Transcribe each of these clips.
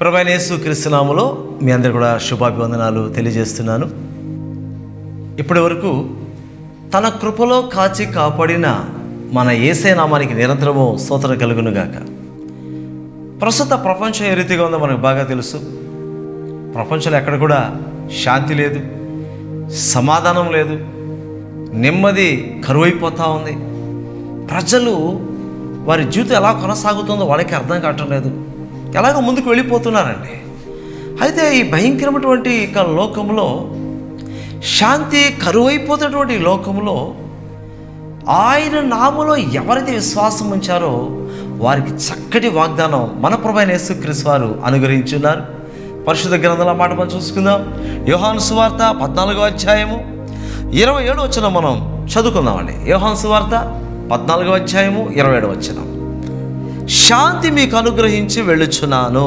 ప్రభైనేసు క్రిస్తునాములో మీ అందరు కూడా శుభాభివందనాలు తెలియజేస్తున్నాను ఇప్పటి వరకు తన కృపలో కాచి కాపాడిన మన ఏసే నామానికి నిరంతరము స్తోత్రం కలుగునుగాక ప్రస్తుత ప్రపంచం ఏ రీతిగా ఉందో మనకు బాగా తెలుసు ప్రపంచంలో ఎక్కడ కూడా శాంతి లేదు సమాధానం లేదు నెమ్మది కరువైపోతూ ఉంది ప్రజలు వారి జీవితం ఎలా కొనసాగుతుందో వాళ్ళకి అర్థం కావటం లేదు ఎలాగో ముందుకు వెళ్ళిపోతున్నారండి అయితే ఈ భయంకరమైనటువంటి ఇక లోకంలో శాంతి కరువైపోతున్నటువంటి ఈ లోకంలో ఆయన నామలో ఎవరైతే విశ్వాసం ఉంచారో వారికి చక్కటి వాగ్దానం మన ప్రభైన యేసుక్రీస్తు వారు అనుగ్రహించున్నారు పరిశుద్ధ గ్రంథాల మాట మనం చూసుకుందాం యోహాను సువార్త పద్నాలుగో అధ్యాయము ఇరవై ఏడు వచ్చిన మనం చదువుకుందామండి యోహాను సువార్త పద్నాలుగో అధ్యాయము ఇరవై ఏడు వచ్చిన శాంతి మీకు అనుగ్రహించి వెళ్ళుచున్నాను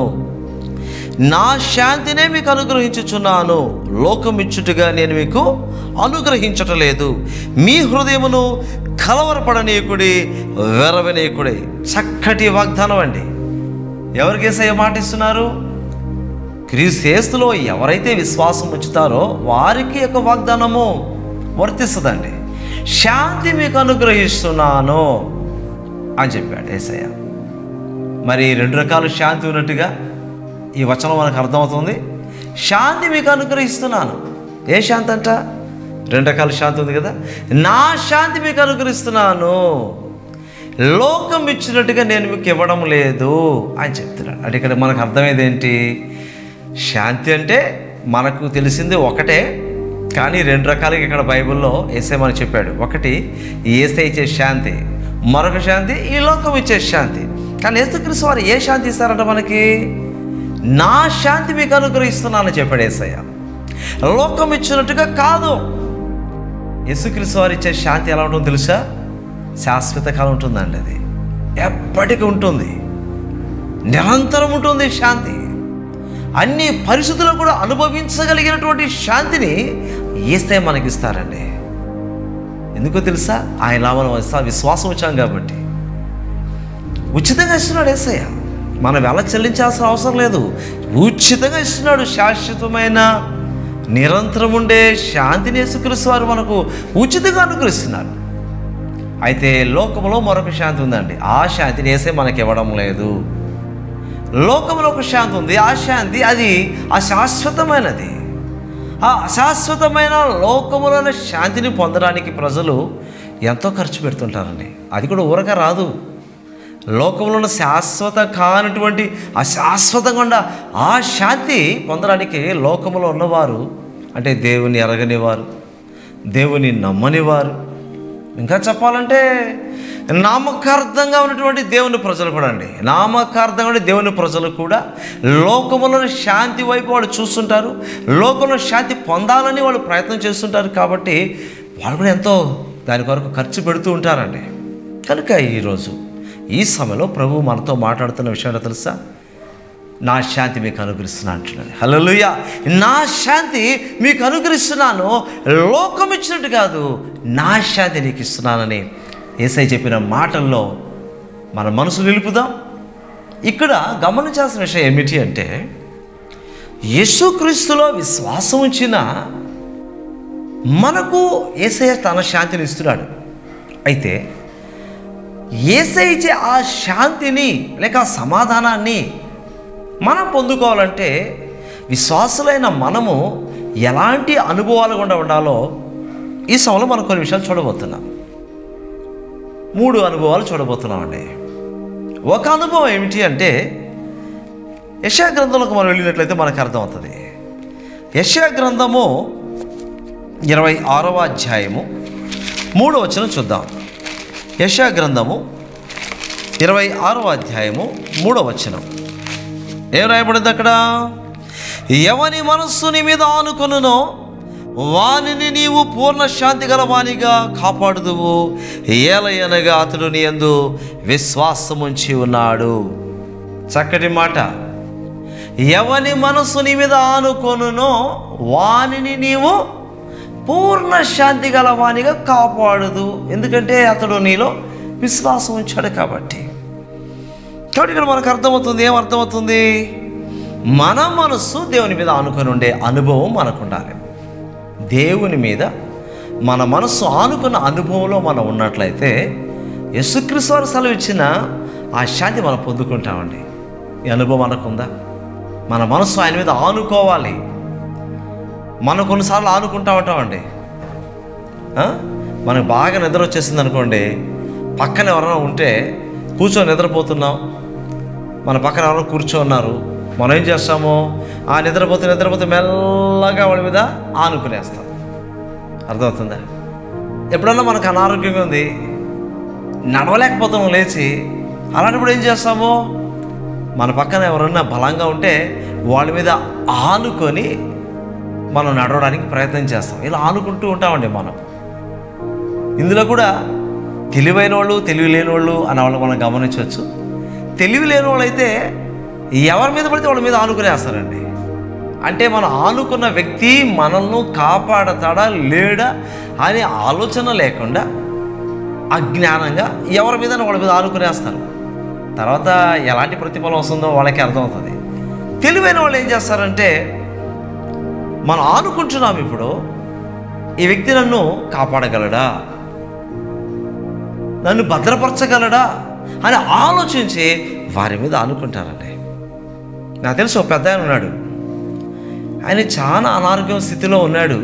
నా శాంతినే మీకు అనుగ్రహించుచున్నాను లోకమిచ్చుటగా నేను మీకు అనుగ్రహించటలేదు మీ హృదయమును కలవరపడనీయకుడి వెరవనీయకుడి చక్కటి వాగ్దానం అండి ఎవరికేసయ్య మాట ఇస్తున్నారు క్రీస్తేస్తులో ఎవరైతే విశ్వాసం ఉంచుతారో వారికి యొక్క వాగ్దానము వర్తిస్తుందండి శాంతి మీకు అనుగ్రహిస్తున్నాను అని చెప్పాడు ఏసయ్య మరి రెండు రకాల శాంతి ఉన్నట్టుగా ఈ వచనం మనకు అర్థమవుతుంది శాంతి మీకు అనుగ్రహిస్తున్నాను ఏ శాంతి అంట రెండు రకాల శాంతి ఉంది కదా నా శాంతి మీకు అనుగ్రహిస్తున్నాను లోకం ఇచ్చినట్టుగా నేను మీకు ఇవ్వడం లేదు అని చెప్తున్నాడు అంటే ఇక్కడ మనకు అర్థమైంది ఏంటి శాంతి అంటే మనకు తెలిసింది ఒకటే కానీ రెండు రకాలుగా ఇక్కడ బైబిల్లో ఏసే మనకు చెప్పాడు ఒకటి ఏసే ఇచ్చే శాంతి మరొక శాంతి ఈ లోకం ఇచ్చే శాంతి కానీ యేసుక్రీస్తు వారు ఏ శాంతి ఇస్తారంట మనకి నా శాంతి మీకు అనుగ్రహిస్తున్నానని చెప్పాడు ఏసయ్య లోకం ఇచ్చినట్టుగా కాదు యేసుక్రీస్తు వారు ఇచ్చే శాంతి ఎలా ఉంటుందో తెలుసా శాశ్వత కాలం ఉంటుందండి అది ఎప్పటికీ ఉంటుంది నిరంతరం ఉంటుంది శాంతి అన్ని పరిస్థితుల్లో కూడా అనుభవించగలిగినటువంటి శాంతిని ఏస్తే మనకిస్తారండి ఎందుకో తెలుసా ఆయన మనం విశ్వాసం వచ్చాం కాబట్టి ఉచితంగా ఇస్తున్నాడు ఏసయ్య మనం ఎలా చెల్లించాల్సిన అవసరం లేదు ఉచితంగా ఇస్తున్నాడు శాశ్వతమైన నిరంతరం ఉండే శాంతిని యేసుక్రీస్తు వారు మనకు ఉచితంగా అనుగ్రహిస్తున్నారు అయితే లోకంలో మరొక శాంతి ఉందండి ఆ శాంతిని వేసే మనకి ఇవ్వడం లేదు లోకంలో ఒక శాంతి ఉంది ఆ శాంతి అది అశాశ్వతమైనది ఆ అశాశ్వతమైన లోకములోని శాంతిని పొందడానికి ప్రజలు ఎంతో ఖర్చు పెడుతుంటారండి అది కూడా ఊరక రాదు లోకంలో ఉన్న శాశ్వత కానటువంటి అశాశ్వతంగా ఉన్న ఆ శాంతి పొందడానికి లోకంలో ఉన్నవారు అంటే దేవుని ఎరగనివారు దేవుని నమ్మనివారు ఇంకా చెప్పాలంటే నామకార్థంగా ఉన్నటువంటి దేవుని ప్రజలు కూడా అండి నామకార్థంగా ఉండే దేవుని ప్రజలు కూడా లోకములోని శాంతి వైపు వాళ్ళు చూస్తుంటారు లోకంలో శాంతి పొందాలని వాళ్ళు ప్రయత్నం చేస్తుంటారు కాబట్టి వాళ్ళు కూడా ఎంతో దాని కొరకు ఖర్చు పెడుతూ ఉంటారండి కనుక ఈరోజు ఈ సమయంలో ప్రభు మనతో మాట్లాడుతున్న విషయం తెలుసా నా శాంతి మీకు అనుగ్రహిస్తున్నా అంటున్నాను హలోయ నా శాంతి మీకు అనుగ్రహిస్తున్నాను లోకం ఇచ్చినట్టు కాదు నా శాంతి నీకు ఇస్తున్నానని ఏసై చెప్పిన మాటల్లో మన మనసు నిలుపుదాం ఇక్కడ గమనించాల్సిన విషయం ఏమిటి అంటే యేసుక్రీస్తులో విశ్వాసం ఉంచిన మనకు ఏసయ్య తన శాంతిని ఇస్తున్నాడు అయితే ఏసై ఇచ్చే ఆ శాంతిని లేక ఆ సమాధానాన్ని మనం పొందుకోవాలంటే విశ్వాసులైన మనము ఎలాంటి అనుభవాలు గుండా ఉండాలో ఈ సమయంలో మనం కొన్ని విషయాలు చూడబోతున్నాం మూడు అనుభవాలు చూడబోతున్నామండి ఒక అనుభవం ఏమిటి అంటే యశా గ్రంథంలోకి మనం వెళ్ళినట్లయితే మనకు అర్థమవుతుంది యశా గ్రంథము ఇరవై ఆరవ అధ్యాయము మూడో వచనం చూద్దాం యశా గ్రంథము ఇరవై ఆరవ అధ్యాయము మూడో వచనం ఏం రాయబడింది అక్కడ ఎవని మనస్సు నీ మీద ఆనుకొనునో వానిని నీవు పూర్ణ శాంతి గల వానిగా కాపాడుదువు ఏలయనగా అతడు నీ యందు విశ్వాసముంచి ఉన్నాడు చక్కటి మాట ఎవని మనస్సు నీ మీద ఆనుకొనునో వానిని నీవు పూర్ణ శాంతి గల వానిగా కాపాడదు ఎందుకంటే అతడు నీలో విశ్వాసం ఉంచాడు కాబట్టి కాబట్టి ఇక్కడ మనకు అర్థమవుతుంది ఏం అర్థమవుతుంది మన మనస్సు దేవుని మీద ఆనుకొని ఉండే అనుభవం మనకు ఉండాలి దేవుని మీద మన మనస్సు ఆనుకున్న అనుభవంలో మనం ఉన్నట్లయితే యేసుక్రీస్తు వారు సెలవు ఇచ్చిన ఆ శాంతి మనం పొందుకుంటామండి ఈ అనుభవం మనకుందా మన మనస్సు ఆయన మీద ఆనుకోవాలి మనం కొన్నిసార్లు ఆనుకుంటా ఉంటామండి ఆ? మనకు బాగా నిద్ర వచ్చేసింది అనుకోండి పక్కన ఎవరైనా ఉంటే కూర్చొని నిద్రపోతున్నాం మన పక్కన ఎవరైనా కూర్చోన్నారు మనం ఏం చేస్తాము ఆ నిద్రపోతే నిద్రపోతే మెల్లగా వాళ్ళ మీద ఆనుకునేస్తాం అర్థమవుతుందా ఎప్పుడన్నా మనకు అనారోగ్యంగా ఉంది నడవలేకపోతున్నాం లేచి అలాంటప్పుడు ఏం చేస్తాము మన పక్కన ఎవరన్నా బలంగా ఉంటే వాళ్ళ మీద ఆనుకొని మనం నడవడానికి ప్రయత్నం చేస్తాం ఇలా ఆనుకుంటూ ఉంటామండి మనం ఇందులో కూడా తెలివైన వాళ్ళు తెలివి లేని వాళ్ళు అన్న వాళ్ళు మనం గమనించవచ్చు తెలివి లేని వాళ్ళు అయితే ఎవరి మీద పడితే వాళ్ళ మీద ఆనుకునేస్తారండి అంటే మనం ఆనుకున్న వ్యక్తి మనల్ని కాపాడతాడా లేడా అనే ఆలోచన లేకుండా అజ్ఞానంగా ఎవరి మీద వాళ్ళ మీద ఆనుకునేస్తారు తర్వాత ఎలాంటి ప్రతిఫలం వస్తుందో వాళ్ళకి అర్థమవుతుంది తెలివైన వాళ్ళు ఏం చేస్తారంటే మనం ఆనుకుంటున్నాం ఇప్పుడు ఈ వ్యక్తి నన్ను కాపాడగలడా నన్ను భద్రపరచగలడా అని ఆలోచించి వారి మీద ఆనుకుంటారండి నాకు తెలుసు ఒక పెద్ద ఆయన ఉన్నాడు ఆయన చాలా అనారోగ్యం స్థితిలో ఉన్నాడు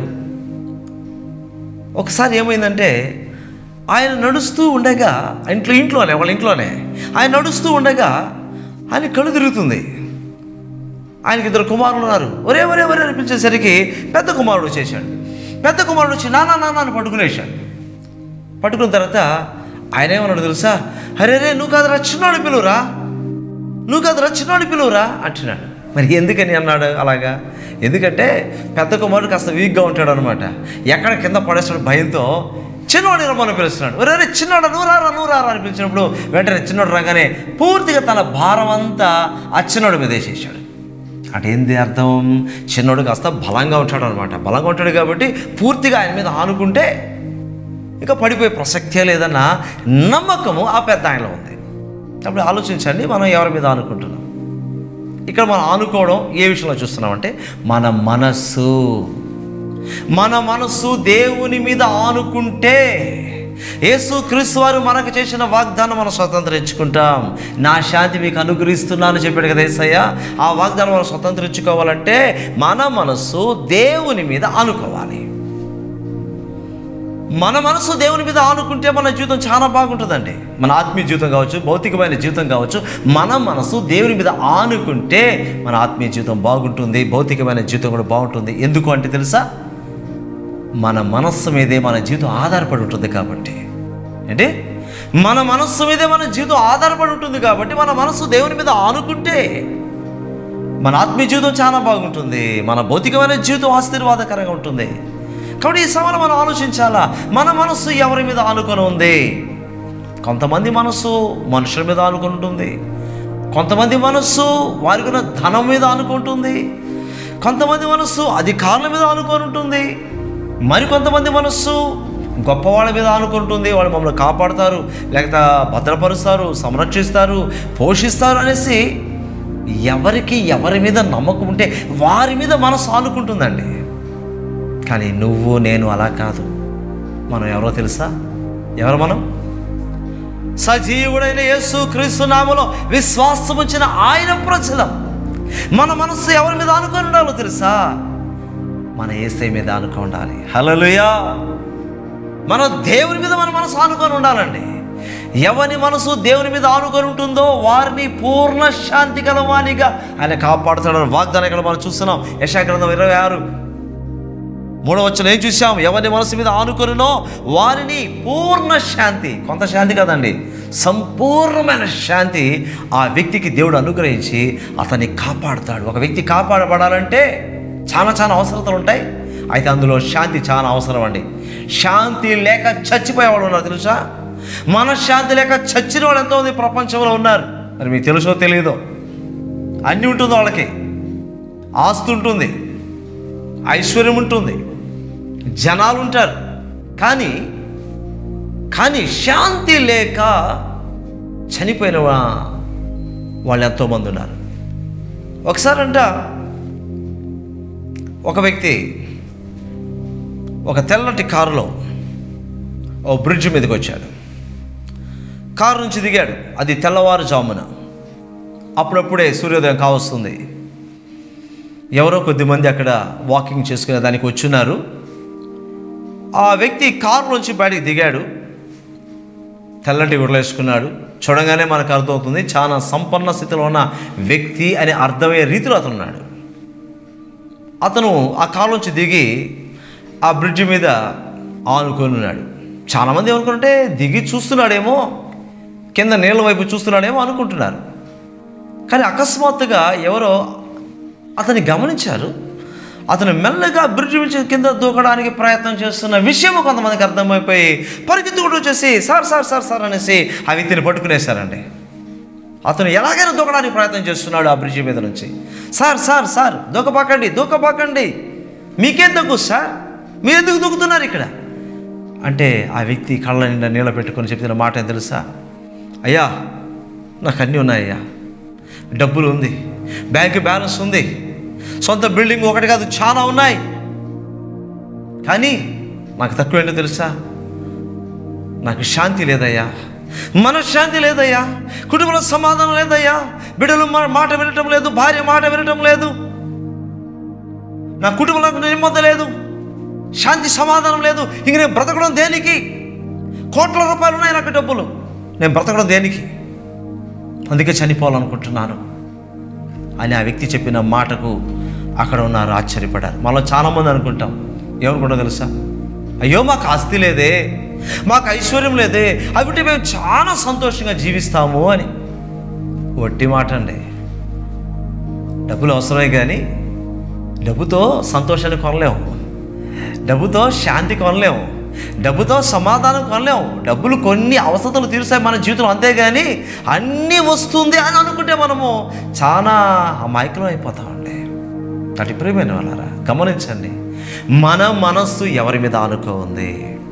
ఒకసారి ఏమైందంటే ఆయన నడుస్తూ ఉండగా ఇంట్లో ఇంట్లోనే వాళ్ళ ఇంట్లోనే ఆయన నడుస్తూ ఉండగా ఆయన కళ్ళు తిరుగుతుంది ఆయనకి ఇద్దరు కుమారులు ఉన్నారు ఒరే ఒరే ఒరే అనిపించేసరికి పెద్ద కుమారుడు వచ్చేసాడు పెద్ద కుమారుడు వచ్చి నానా నాన్న అని పట్టుకునేసాడు పట్టుకున్న తర్వాత ఆయన ఏమన్నాడు తెలుసా అరే రే నువ్వు కాదురా చిన్నోడు పిలువురా నువ్వు కాదురా చిన్నోడు పిలువురా అంటున్నాడు మరి ఎందుకని అన్నాడు అలాగా ఎందుకంటే పెద్ద కుమారుడు కాస్త వీక్గా ఉంటాడు అనమాట ఎక్కడ కింద పడేస్తాడు భయంతో చిన్నోడు రమ్మని పిలుస్తున్నాడు ఒరే రే చిన్నోడు నువ్వు రారా నువ్వు రారా అని పిలిచినప్పుడు వెంటనే చిన్నోడు రాగానే పూర్తిగా తన భారం అంతా ఆ చిన్నోడి మీద వేసేసాడు అంటే ఏంది అర్థం చిన్నోడు కాస్త బలంగా ఉంటాడు అనమాట బలంగా ఉంటాడు కాబట్టి పూర్తిగా ఆయన మీద ఆనుకుంటే ఇక పడిపోయే ప్రసక్తే లేదన్న నమ్మకము ఆ పెద్ద ఆయనలో ఉంది అప్పుడు ఆలోచించండి మనం ఎవరి మీద ఆనుకుంటున్నాం ఇక్కడ మనం ఆనుకోవడం ఏ విషయంలో చూస్తున్నామంటే మన మనస్సు మన మనస్సు దేవుని మీద ఆనుకుంటే యేసు క్రీస్తు వారు మనకు చేసిన వాగ్దానం మనం స్వతంత్రించుకుంటాం నా శాంతి మీకు అనుగ్రహిస్తున్నాను చెప్పాడు కదా ఏసయ్య ఆ వాగ్దానం మనం స్వతంత్రించుకోవాలంటే మన మనస్సు దేవుని మీద ఆనుకోవాలి మన మనసు దేవుని మీద ఆనుకుంటే మన జీవితం చాలా బాగుంటుందండి మన ఆత్మీయ జీవితం కావచ్చు భౌతికమైన జీవితం కావచ్చు మన మనసు దేవుని మీద ఆనుకుంటే మన ఆత్మీయ జీవితం బాగుంటుంది భౌతికమైన జీవితం కూడా బాగుంటుంది ఎందుకు అంటే తెలుసా మన మనస్సు మీదే మన జీవితం ఆధారపడి ఉంటుంది కాబట్టి ఏంటి మన మనస్సు మీదే మన జీవితం ఆధారపడి ఉంటుంది కాబట్టి మన మనస్సు దేవుని మీద ఆనుకుంటే మన ఆత్మీయ జీవితం చాలా బాగుంటుంది మన భౌతికమైన జీవితం ఆశీర్వాదకరంగా ఉంటుంది కాబట్టి ఈ సమయంలో మనం ఆలోచించాలా మన మనస్సు ఎవరి మీద ఆనుకొని ఉంది కొంతమంది మనస్సు మనుషుల మీద ఆనుకొని ఉంటుంది కొంతమంది మనస్సు వారికి ఉన్న ధనం మీద ఆనుకుంటుంది కొంతమంది మనస్సు అధికారుల మీద ఆనుకొని ఉంటుంది మరి కొంతమంది మనస్సు గొప్పవాళ్ళ మీద ఆనుకుంటుంది వాళ్ళు మమ్మల్ని కాపాడుతారు లేకపోతే భద్రపరుస్తారు సంరక్షిస్తారు పోషిస్తారు అనేసి ఎవరికి ఎవరి మీద నమ్మకం ఉంటే వారి మీద మనసు ఆనుకుంటుందండి కానీ నువ్వు నేను అలా కాదు మనం ఎవరో తెలుసా ఎవరు మనం సజీవుడైన యేసు క్రీస్తు నామలో విశ్వాసం ఉంచిన ఆయన ప్రజలం మన మనస్సు ఎవరి మీద ఆనుకొని ఉండాలో తెలుసా మన ఏసై మీద ఆనుకొని ఉండాలి హలలుయా మన దేవుని మీద మన మనసు ఆనుకొని ఉండాలండి ఎవరి మనసు దేవుని మీద ఆనుకొని ఉంటుందో వారిని పూర్ణ శాంతి గలవానిగా ఆయన కాపాడుతాడని వాగ్దానం ఇక్కడ మనం చూస్తున్నాం యశాగ్రంథం ఇరవై ఆరు మూడవ వచ్చిన ఏం చూసాం ఎవరి మనసు మీద ఆనుకొనినో వారిని పూర్ణ శాంతి కొంత శాంతి కదండి సంపూర్ణమైన శాంతి ఆ వ్యక్తికి దేవుడు అనుగ్రహించి అతన్ని కాపాడుతాడు ఒక వ్యక్తి కాపాడబడాలంటే చాలా చాలా అవసరతలు ఉంటాయి అయితే అందులో శాంతి చాలా అవసరం అండి శాంతి లేక చచ్చిపోయేవాడు ఉన్నారు తెలుసా మనశ్శాంతి లేక చచ్చిన వాళ్ళు ఎంతోమంది ప్రపంచంలో ఉన్నారు మరి మీకు తెలుసో తెలియదో అన్నీ ఉంటుంది వాళ్ళకి ఆస్తి ఉంటుంది ఐశ్వర్యం ఉంటుంది జనాలు ఉంటారు కానీ కానీ శాంతి లేక చనిపోయిన వా- వాళ్ళు ఎంతోమంది ఉన్నారు ఒకసారంట ఒక వ్యక్తి ఒక తెల్లటి కారులో ఓ బ్రిడ్జ్ మీదకి వచ్చాడు కారు నుంచి దిగాడు అది తెల్లవారుజామున అప్పుడప్పుడే సూర్యోదయం కావస్తుంది ఎవరో కొద్దిమంది అక్కడ వాకింగ్ చేసుకునే దానికి వచ్చున్నారు ఆ వ్యక్తి కారులోంచి బయటికి దిగాడు తెల్లటి ఉడలేసుకున్నాడు చూడగానే మనకు అర్థమవుతుంది చాలా సంపన్న స్థితిలో ఉన్న వ్యక్తి అని అర్థమయ్యే రీతిలో అతను ఉన్నాడు అతను ఆ కారులోంచి దిగి ఆ బ్రిడ్జ్ మీద ఆనుకొని ఉన్నాడు చాలామంది ఏమనుకుంటే దిగి చూస్తున్నాడేమో కింద నీళ్ళ వైపు చూస్తున్నాడేమో అనుకుంటున్నారు కానీ అకస్మాత్తుగా ఎవరో అతన్ని గమనించారు అతను మెల్లగా బ్రిడ్జ్ నుంచి కింద దూకడానికి ప్రయత్నం చేస్తున్న విషయం కొంతమందికి అర్థమైపోయి పరిగెత్తుకుంటూ వచ్చేసి సార్ సార్ సార్ సార్ అనేసి ఆ వ్యక్తిని పట్టుకునేశారండి అతను ఎలాగైనా దూకడానికి ప్రయత్నం చేస్తున్నాడు ఆ బ్రిడ్జి మీద నుంచి సార్ సార్ సార్ దూకపాకండి దూకపాకండి మీకేం దగ్గు సార్ మీరు ఎందుకు దూకుతున్నారు ఇక్కడ అంటే ఆ వ్యక్తి కళ్ళ నిండా నీళ్ళ పెట్టుకొని చెప్తున్న మాట ఏం తెలుసా అయ్యా నాకు అన్నీ ఉన్నాయ్యా డబ్బులు ఉంది బ్యాంక్ బ్యాలెన్స్ ఉంది సొంత బిల్డింగ్ ఒకటి కాదు చాలా ఉన్నాయి కానీ నాకు తక్కువ ఏంటో తెలుసా నాకు శాంతి లేదయ్యా మనశ్శాంతి లేదయ్యా కుటుంబంలో సమాధానం లేదయ్యా బిడ్డలు మా- మాట వినటం లేదు భార్య మాట వినటం లేదు నా కుటుంబంలో నాకు నిమ్మత లేదు శాంతి సమాధానం లేదు ఇంక నేను బ్రతకడం దేనికి కోట్ల రూపాయలు ఉన్నాయి నాకు డబ్బులు నేను బ్రతకడం దేనికి అందుకే చనిపోవాలనుకుంటున్నాను అని ఆ వ్యక్తి చెప్పిన మాటకు అక్కడ ఉన్నారు ఆశ్చర్యపడారు మనలో చాలామంది అనుకుంటాం ఏమనుకుంటాం తెలుసా అయ్యో మాకు ఆస్తి లేదే మాకు ఐశ్వర్యం లేదే అవిటి మేము చాలా సంతోషంగా జీవిస్తాము అని వట్టి మాట అండి డబ్బులు అవసరమే కానీ డబ్బుతో సంతోషాన్ని కొనలేము డబ్బుతో శాంతి కొనలేము డబ్బుతో సమాధానం కొనలేము డబ్బులు కొన్ని అవసరాలు తీరుస్తాయి మన జీవితం అంతేగాని అన్నీ వస్తుంది అని అనుకుంటే మనము చాలా అమాయకులం అయిపోతామండి అటు ప్రియమైన వాళ్ళారా గమనించండి మన మనస్సు ఎవరి మీద ఆనుకో ఉంది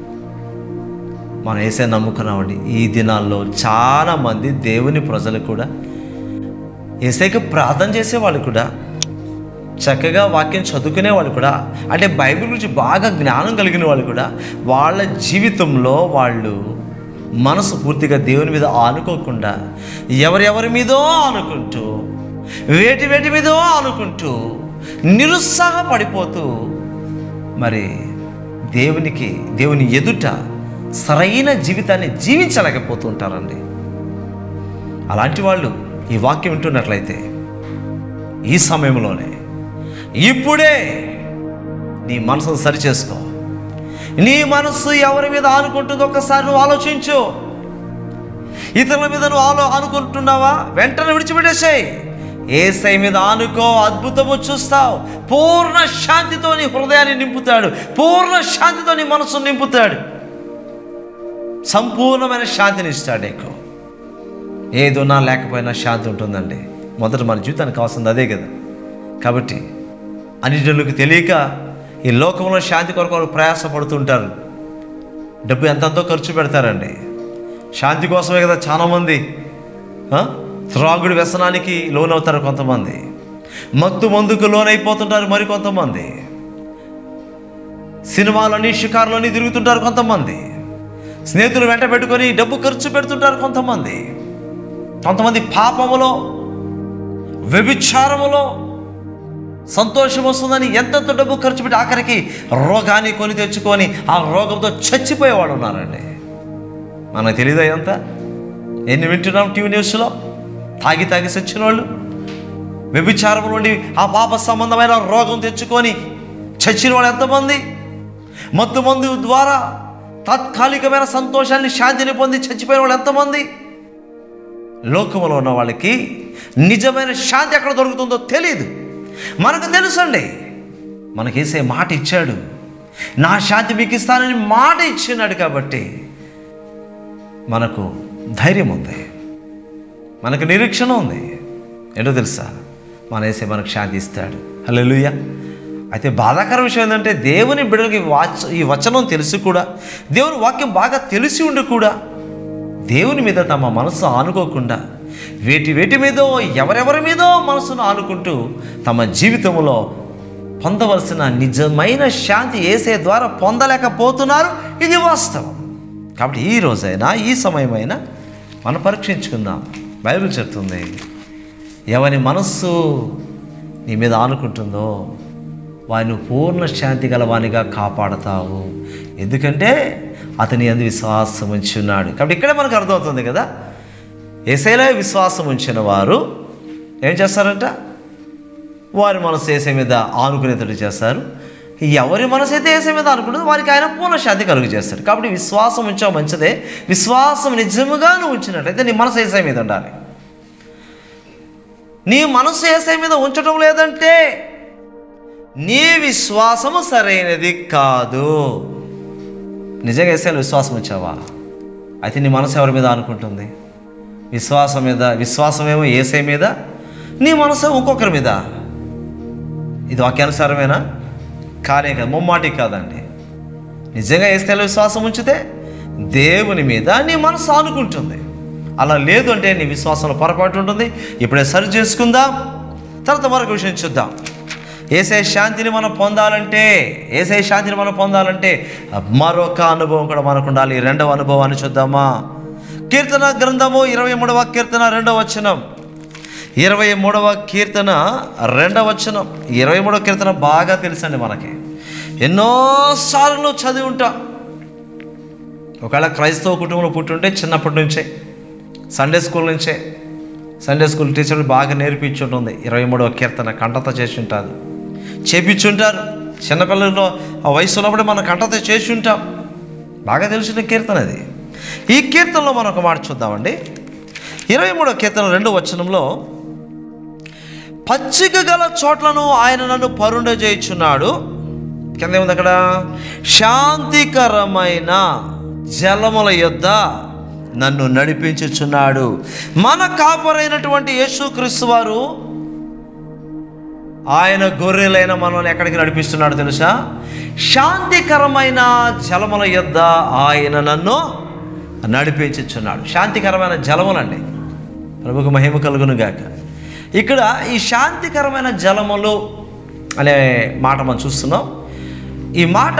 మనం వేసే నమ్ముకున్నామండి ఈ దినాల్లో చాలామంది దేవుని ప్రజలు కూడా ఏసైకి ప్రార్థన చేసేవాళ్ళు కూడా చక్కగా వాక్యం చదువుకునే వాళ్ళు కూడా అంటే బైబిల్ గురించి బాగా జ్ఞానం కలిగిన వాళ్ళు కూడా వాళ్ళ జీవితంలో వాళ్ళు మనసు పూర్తిగా దేవుని మీద ఆనుకోకుండా ఎవరెవరి మీదో ఆనుకుంటూ వేటి వేటి మీదో ఆనుకుంటూ నిరుత్సాహపడిపోతూ మరి దేవునికి దేవుని ఎదుట సరైన జీవితాన్ని జీవించలేకపోతూ ఉంటారండి అలాంటి వాళ్ళు ఈ వాక్యం వింటున్నట్లయితే ఈ సమయంలోనే ఇప్పుడే నీ మనసును సరిచేసుకో నీ మనస్సు ఎవరి మీద ఆనుకుంటుందో ఒకసారి నువ్వు ఆలోచించు ఇతరుల మీద నువ్వు ఆలో అనుకుంటున్నావా వెంటనే విడిచిపెట్టేసేయ్ ఏసై మీద ఆనుకో అద్భుతము చూస్తావు పూర్ణ శాంతితో నీ హృదయాన్ని నింపుతాడు పూర్ణ శాంతితో నీ మనసును నింపుతాడు సంపూర్ణమైన శాంతిని ఇస్తాడు నీకు ఏదున్నా లేకపోయినా శాంతి ఉంటుందండి మొదట మన జీవితానికి కావాల్సింది అదే కదా కాబట్టి అన్నిటికి తెలియక ఈ లోకంలో శాంతి కొరకు వాళ్ళు ప్రయాసపడుతుంటారు డబ్బు ఎంతెంతో ఖర్చు పెడతారండి శాంతి కోసమే కదా చాలామంది ఆ? త్రాగుడు వ్యసనానికి లోనవుతారు కొంతమంది మత్తు మందుకు లోనైపోతుంటారు మరి కొంతమంది సినిమాలని షికారులని తిరుగుతుంటారు కొంతమంది స్నేహితులు వెంట పెట్టుకొని డబ్బు ఖర్చు పెడుతుంటారు కొంతమంది కొంతమంది పాపములో వ్యభిచారములో సంతోషం వస్తుందని ఎంతెంత డబ్బు ఖర్చు పెట్టి ఆఖరికి రోగాన్ని కొని తెచ్చుకొని ఆ రోగంతో చచ్చిపోయేవాడు ఉన్నారండి మనకు తెలియదా ఎంత ఎన్ని వింటున్నాం టీవీ న్యూస్లో తాగి తాగి చచ్చిన వాళ్ళు వ్యభిచారం నుండి ఆ పాప సంబంధమైన రోగం తెచ్చుకొని చచ్చిన వాళ్ళు ఎంతమంది మత్తు మందు ద్వారా తాత్కాలికమైన సంతోషాన్ని శాంతిని పొంది చచ్చిపోయిన వాళ్ళు ఎంతమంది లోకంలో ఉన్న వాళ్ళకి నిజమైన శాంతి ఎక్కడ దొరుకుతుందో తెలియదు మనకు తెలుసండి మనకేసే మాట ఇచ్చాడు నా శాంతి మీకు ఇస్తానని మాట ఇచ్చినాడు కాబట్టి మనకు ధైర్యం ఉంది మనకు నిరీక్షణ ఉంది ఏంటో తెలుసా మన వేసే మనకు శాంతి ఇస్తాడు హల్లెలూయ అయితే బాధాకర విషయం ఏంటంటే దేవుని బిడ్డలకి వాచ ఈ వచనం తెలిసి కూడా దేవుని వాక్యం బాగా తెలిసి ఉండి కూడా దేవుని మీద తమ మనసు ఆనుకోకుండా వేటి వేటి మీదో ఎవరెవరి మీదో మనసును ఆనుకుంటూ తమ జీవితంలో పొందవలసిన నిజమైన శాంతి ఏసే ద్వారా పొందలేకపోతున్నారు ఇది వాస్తవం కాబట్టి ఈ రోజైనా ఈ సమయమైనా మనం పరీక్షించుకుందాం బైబిల్ చెప్తుంది ఎవరి మనస్సు నీ మీద ఆనుకుంటుందో వారిని పూర్ణ శాంతి గల వానిగా కాపాడతావు ఎందుకంటే అతని అందు విశ్వాసం ఉంచి ఉన్నాడు కాబట్టి ఇక్కడే మనకు అర్థమవుతుంది కదా ఏసైలో విశ్వాసం ఉంచిన వారు ఏం చేస్తారంట వారి మనసు ఏసై మీద ఆనుకునేటట్టు చేస్తారు ఎవరి మనసు అయితే ఏసై మీద ఆనుకుంటుందో వారికి ఆయన పూర్ణ శాంతి కలుగు చేస్తాడు కాబట్టి విశ్వాసం ఉంచావు మంచిదే విశ్వాసం నిజముగా నువ్వు ఉంచినట్లయితే నీ మనసు ఏసై మీద ఉండాలి నీ మనసు ఏసై మీద ఉంచడం లేదంటే నీ విశ్వాసము సరైనది కాదు నిజంగా ఏసైలో విశ్వాసం వచ్చావా అయితే నీ మనసు ఎవరి మీద అనుకుంటుంది విశ్వాసం మీద విశ్వాసమేమో ఏసై మీద నీ మనసు ఇంకొకరి మీద ఇది వాక్యానుసారమేనా కానే కాదు ముమ్మాటి కాదండి నిజంగా ఏస్తేలో విశ్వాసం ఉంచితే దేవుని మీద నీ మనసు ఆనుకుంటుంది అలా లేదు అంటే నీ విశ్వాసంలో పొరపాటు ఉంటుంది ఇప్పుడే సరి చేసుకుందాం తర్వాత మరొక విషయం చూద్దాం ఏసే శాంతిని మనం పొందాలంటే ఏసే శాంతిని మనం పొందాలంటే మరొక అనుభవం కూడా మనకు ఉండాలి రెండవ అనుభవాన్ని చూద్దామా కీర్తన గ్రంథము ఇరవై మూడవ కీర్తన రెండవ వచనం ఇరవై మూడవ కీర్తన రెండవ వచనం ఇరవై మూడవ కీర్తన బాగా తెలుసండి మనకి ఎన్నోసార్లు చదివి ఉంటాం ఒకవేళ క్రైస్తవ కుటుంబంలో పుట్టుంటే చిన్నప్పటి నుంచే సండే స్కూల్ నుంచే సండే స్కూల్ టీచర్ బాగా నేర్పించుంటుంది ఇరవై మూడవ కీర్తన కంటత చేసి ఉంటుంది చేపించుంటారు చిన్నపిల్లల్లో ఆ వయసు ఉన్నప్పుడు మనం కంటత చేసి ఉంటాం బాగా తెలిసిన కీర్తన అది ఈ కీర్తనలో మనం ఒక మాట చూద్దామండి ఇరవై మూడవ కీర్తన రెండో వచనంలో పచ్చిక గల చోట్లను ఆయన నన్ను పరుండ చేయుచున్నాడు కింద ఏముంది అక్కడ శాంతికరమైన జలముల యొద్ద నన్ను నడిపించుచున్నాడు మన కాపరైనటువంటి యేసుక్రీస్తు వారు ఆయన గొర్రెలైన మనల్ని ఎక్కడికి నడిపిస్తున్నాడు తెలుసా శాంతికరమైన జలముల యొద్ద ఆయన నన్ను నడిపించుచున్నాడు శాంతికరమైన జలములండి ప్రభుకు మహిమ కలుగును గాక ఇక్కడ ఈ శాంతికరమైన జలములు అనే మాట మనం చూస్తున్నాం ఈ మాట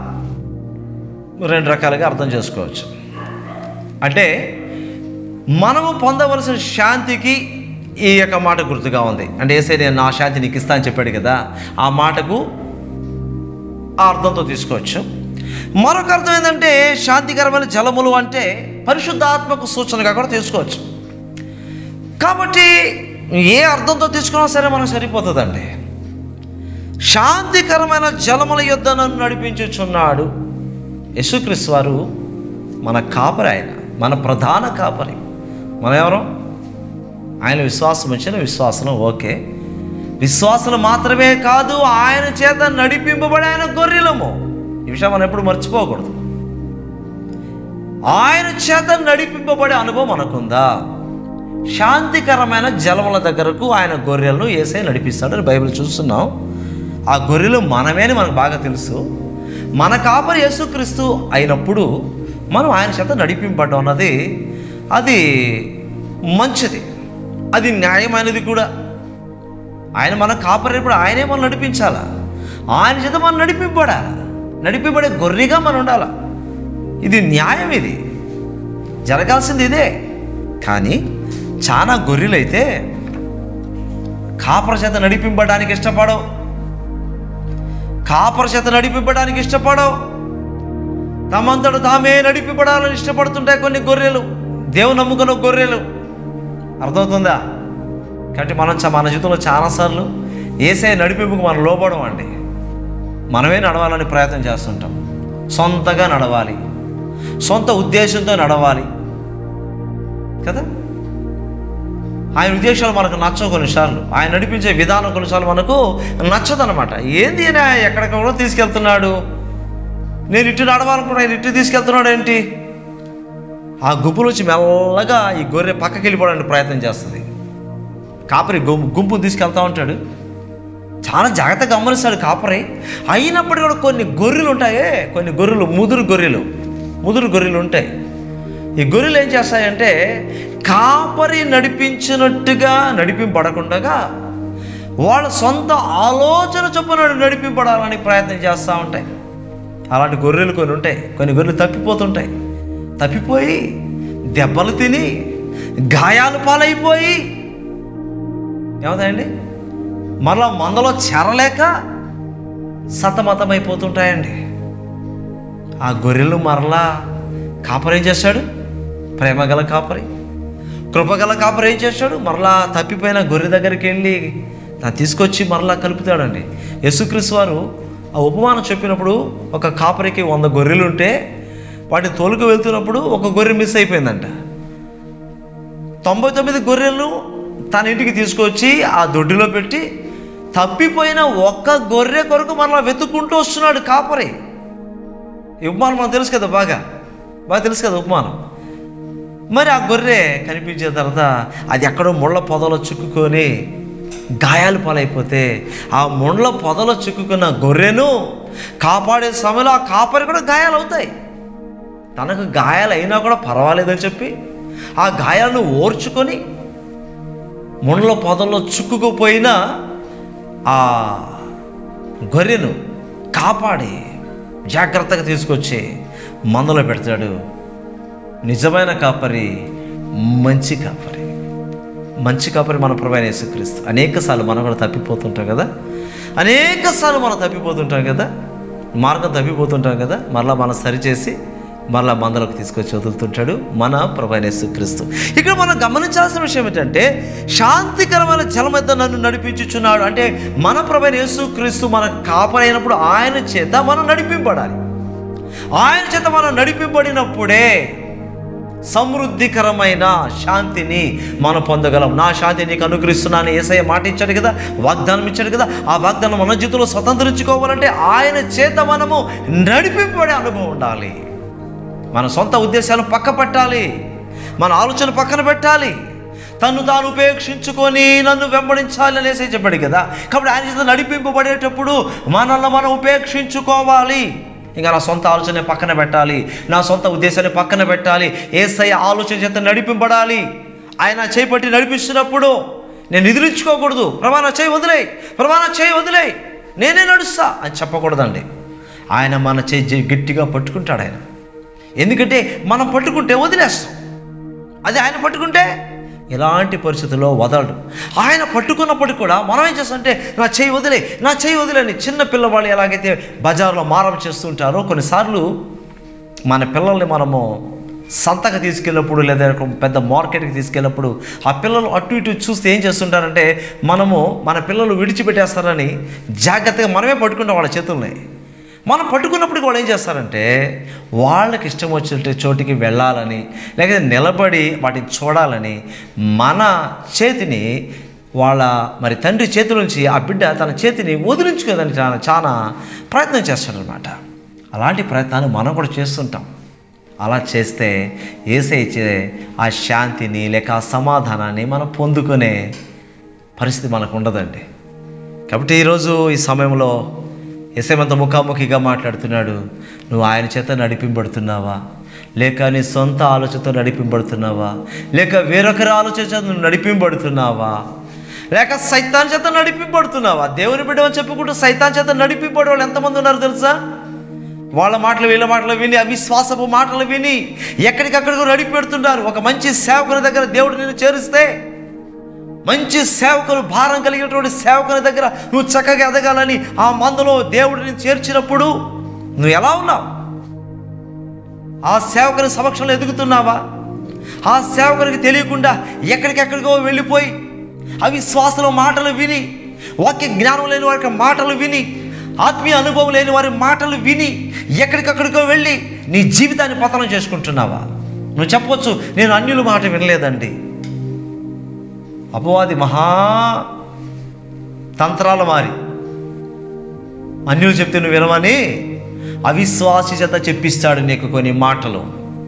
రెండు రకాలుగా అర్థం చేసుకోవచ్చు అంటే మనము పొందవలసిన శాంతికి ఈ యొక్క మాట గుర్తుగా ఉంది అంటే ఏసే నేను నా శాంతి నీకు ఇస్తా అని చెప్పాడు కదా ఆ మాటకు ఆ అర్థంతో తీసుకోవచ్చు మరొక అర్థం ఏంటంటే శాంతికరమైన జలములు అంటే పరిశుద్ధాత్మకు సూచనగా కూడా తీసుకోవచ్చు కాబట్టి ఏ అర్థంతో తీసుకున్నా సరే మనకు సరిపోతుందండి శాంతికరమైన జలముల యొద్ద నన్ను నడిపించుచున్నాడు యేసుక్రీస్తు వారు మన కాపరి ఆయన మన ప్రధాన కాపరి మనం ఎవరు ఆయన విశ్వాసం వచ్చిన విశ్వాసం ఓకే విశ్వాసం మాత్రమే కాదు ఆయన చేత నడిపింపబడి ఆయన గొర్రెలము ఈ విషయం మనం ఎప్పుడు మర్చిపోకూడదు ఆయన చేత నడిపింపబడే అనుభవం మనకుందా శాంతికరమైన జలముల దగ్గరకు ఆయన గొర్రెలను ఏసై నడిపిస్తాడని బైబిల్ చూస్తున్నాం ఆ గొర్రెలు మనమే అని మనకు బాగా తెలుసు మన కాపరి యేసుక్రీస్తు అయినప్పుడు మనం ఆయన చేత నడిపింపడం అన్నది అది మంచిది అది న్యాయమైనది కూడా ఆయన మన కాపరినప్పుడు ఆయనే మనం నడిపించాలా ఆయన చేత మనం నడిపింపడాలా నడిపింపడే గొర్రెగా మనం ఉండాలా ఇది న్యాయం ఇది జరగాల్సింది ఇదే కానీ చాలా గొర్రెలైతే కాపర చేత నడిపింపడానికి ఇష్టపడవు కాపర చేత నడిపింపడానికి ఇష్టపడవు తమంతట తామే నడిపింపడాలని ఇష్టపడుతుంటాయి కొన్ని గొర్రెలు దేవుని నమ్ముకున్న గొర్రెలు అర్థమవుతుందా కాబట్టి మనం చ- మన జీవితంలో చాలాసార్లు ఏసే నడిపింపుకు మనం లోపడం అండి మనమే నడవాలని ప్రయత్నం చేస్తుంటాం సొంతగా నడవాలి సొంత ఉద్దేశంతో నడవాలి కదా ఆయన ఉద్దేశాలు మనకు నచ్చవు కొన్నిసార్లు ఆయన నడిపించే విధానం కొన్నిసార్లు మనకు నచ్చదనమాట ఏంది ఈయన ఎక్కడికో తీసుకెళ్తున్నాడు నేను ఇటు నడవాలనుకున్నా ఆయన ఇటు తీసుకెళ్తున్నాడు ఏంటి ఆ గుంపులో వచ్చి మెల్లగా ఈ గొర్రె పక్కకి వెళ్ళిపోవడానికి ప్రయత్నం చేస్తుంది కాపరి గుంపు గుంపును తీసుకెళ్తా ఉంటాడు చాలా జాగ్రత్తగా గమనిస్తాడు కాపరి అయినప్పటికీ కూడా కొన్ని గొర్రెలు ఉంటాయే కొన్ని గొర్రెలు ముదురు గొర్రెలు ముదురు గొర్రెలు ఉంటాయి ఈ గొర్రెలు ఏం చేస్తాయంటే కాపరి నడిపించినట్టుగా నడిపింపడకుండగా వాళ్ళ సొంత ఆలోచన చొప్పున నడిపింపడాలని ప్రయత్నం చేస్తూ ఉంటాయి అలాంటి గొర్రెలు కొన్ని ఉంటాయి కొన్ని గొర్రెలు తప్పిపోతుంటాయి తప్పిపోయి దెబ్బలు తిని గాయాలు పాలైపోయి ఏమవుతాయండి మరలా మందలో చేరలేక సతమతమైపోతుంటాయండి ఆ గొర్రెలు మరలా కాపరి ఏం చేశాడు ప్రేమగల కాపరి కృపగల కాపరి ఏం చేశాడు మరలా తప్పిపోయిన గొర్రె దగ్గరికి వెళ్ళి తను తీసుకొచ్చి మరలా కలుపుతాడండి యేసుక్రీస్తు వారు ఆ ఉపమానం చెప్పినప్పుడు ఒక కాపరికి వంద గొర్రెలు ఉంటే వాటిని తోలుకు వెళ్తున్నప్పుడు ఒక గొర్రె మిస్ అయిపోయిందంట తొంభై తొమ్మిది గొర్రెలను తన ఇంటికి తీసుకొచ్చి ఆ దొడ్డిలో పెట్టి తప్పిపోయిన ఒక్క గొర్రె కొరకు మరలా వెతుక్కుంటూ వస్తున్నాడు కాపరి ఈ ఉపమానం మనకు తెలుసు కదా బాగా బాగా తెలుసు కదా ఉపమానం మరి ఆ గొర్రె కనిపించిన తర్వాత అది ఎక్కడో ముళ్ళ పొదలో చిక్కుకొని గాయాలు పాలైపోతే ఆ ముళ్ళ పొదలో చిక్కుకున్న గొర్రెను కాపాడే సమయంలో ఆ కాపరి కూడా గాయాలు అవుతాయి తనకు గాయాలు అయినా కూడా పర్వాలేదని చెప్పి ఆ గాయాలను ఓర్చుకొని ముండ్ల పొదల్లో చిక్కుకుపోయిన ఆ గొర్రెను కాపాడి జాగ్రత్తగా తీసుకొచ్చి మందలో పెడతాడు నిజమైన కాపరి మంచి కాపరి మంచి కాపరి మన ప్రభు అయిన యేసుక్రీస్తు అనేక సార్లు మనం కూడా తప్పిపోతుంటాం కదా అనేక సార్లు మనం తప్పిపోతుంటాం కదా మార్గం తప్పిపోతుంటాం కదా మరలా మనం సరిచేసి మరలా మందలకు తీసుకొచ్చి వదులుతుంటాడు మన ప్రభు అయిన యేసుక్రీస్తు ఇక్కడ మనం గమనించాల్సిన విషయం ఏంటంటే శాంతికరమైన జలమద్ద నన్ను నడిపించుచున్నాడు అంటే మన ప్రభు అయిన యేసుక్రీస్తు మన కాపరైనప్పుడు ఆయన చేత మనం నడిపింపడాలి ఆయన చేత మనం నడిపింపడినప్పుడే సమృద్ధికరమైన శాంతిని మనం పొందగలం నా శాంతి నీకు అనుగ్రహిస్తున్నాను ఏసయ్య మాట ఇచ్చాడు కదా వాగ్దానం ఇచ్చాడు కదా ఆ వాగ్దానం మన జీవితంలో స్వతంత్రించుకోవాలంటే ఆయన చేత మనము నడిపింపబడే అనుభవం ఉండాలి మన సొంత ఉద్దేశాలను పక్క పెట్టాలి మన ఆలోచన పక్కన పెట్టాలి తను తాను ఉపేక్షించుకొని నన్ను వెంబడించాలి అనేసి చెప్పాడు కదా కాబట్టి ఆయన చేత నడిపింపబడేటప్పుడు మనల్ని మనం ఉపేక్షించుకోవాలి ఇంకా నా సొంత ఆలోచన పక్కన పెట్టాలి నా సొంత ఉద్దేశాన్ని పక్కన పెట్టాలి ఏసై ఆలోచన చేత నడిపింపడాలి ఆయన చేపట్టి నడిపిస్తున్నప్పుడు నేను నిద్రించుకోకూడదు ప్రభా నా చేయి వదిలే ప్రభా నా చేయి వదిలే నేనే నడుస్తా అని చెప్పకూడదండి ఆయన మన చేయి గట్టిగా పట్టుకుంటాడు ఆయన ఎందుకంటే మనం పట్టుకుంటే వదిలేస్తాం అది ఆయన పట్టుకుంటే ఎలాంటి పరిస్థితుల్లో వదలడు ఆయన పట్టుకున్నప్పటికి కూడా మనం ఏం చేస్తామంటే నా చేయి వదిలే నా చేయి వదిలేని చిన్న పిల్లవాళ్ళు ఎలాగైతే బజార్లో మారం చేస్తుంటారో కొన్నిసార్లు మన పిల్లల్ని మనము సంతకు తీసుకెళ్ళినప్పుడు లేదా ఒక పెద్ద మార్కెట్కి తీసుకెళ్ళినప్పుడు ఆ పిల్లలు అటు ఇటు చూస్తే ఏం చేస్తుంటారంటే మనము మన పిల్లలు విడిచిపెట్టేస్తారని జాగ్రత్తగా మనమే పట్టుకుంటాం వాళ్ళ చేతుల్ని మనం పట్టుకున్నప్పుడు వాళ్ళు ఏం చేస్తారంటే వాళ్ళకి ఇష్టం వచ్చిన చోటికి వెళ్ళాలని లేకపోతే నిలబడి వాటిని చూడాలని మన చేతిని వాళ్ళ మరి తండ్రి చేతి నుంచి ఆ బిడ్డ తన చేతిని వదిలించుకోదని చాలా చాలా ప్రయత్నం చేస్తాడనమాట అలాంటి ప్రయత్నాలు మనం కూడా చేస్తుంటాం అలా చేస్తే ఏసే ఇచ్చే ఆ శాంతిని లేక ఆ సమాధానాన్ని మనం పొందుకునే పరిస్థితి మనకు ఉండదండి కాబట్టి ఈరోజు ఈ సమయంలో ఎసేమంత ముఖాముఖిగా మాట్లాడుతున్నాడు నువ్వు ఆయన చేత నడిపింపబడుతున్నావా లేక నీ సొంత ఆలోచనతో నడిపింపబడుతున్నావా లేక వేరొకరి ఆలోచన చేత నువ్వు నడిపింపబడుతున్నావా లేక సైతాన్ చేత నడిపింపబడుతున్నావా దేవుని బిడ్డమని చెప్పుకుంటూ సైతాన్ చేత నడిపింపబడే వాళ్ళు ఎంతమంది ఉన్నారు తెలుసా వాళ్ళ మాటలు వీళ్ళ మాటలు విని అవిశ్వాసపు మాటలు విని ఎక్కడికక్కడికి నడిపి పెడుతుంటారు ఒక మంచి సేవకుని దగ్గర దేవుడు నిన్ను చేరిస్తే మంచి సేవకులు భారం కలిగినటువంటి సేవకుని దగ్గర నువ్వు చక్కగా ఎదగాలని ఆ మందులో దేవుడిని చేర్చినప్పుడు నువ్వు ఎలా ఉన్నావు ఆ సేవకుని సమక్షంలో ఎదుగుతున్నావా ఆ సేవకునికి తెలియకుండా ఎక్కడికెక్కడికో వెళ్ళిపోయి అవిశ్వాసల మాటలు విని వాక్య జ్ఞానం లేని వారి మాటలు విని ఆత్మీయ అనుభవం లేని వారి మాటలు విని ఎక్కడికక్కడికో వెళ్ళి నీ జీవితాన్ని పతనం చేసుకుంటున్నావా నువ్వు చెప్పవచ్చు నేను అన్యుల మాట వినలేదండి అపవాది మహా తంత్రాల మారి అన్యులు చెప్తే నువ్వు వినవని అవిశ్వాసి చేత చెప్పిస్తాడు నీకు కొన్ని మాటలు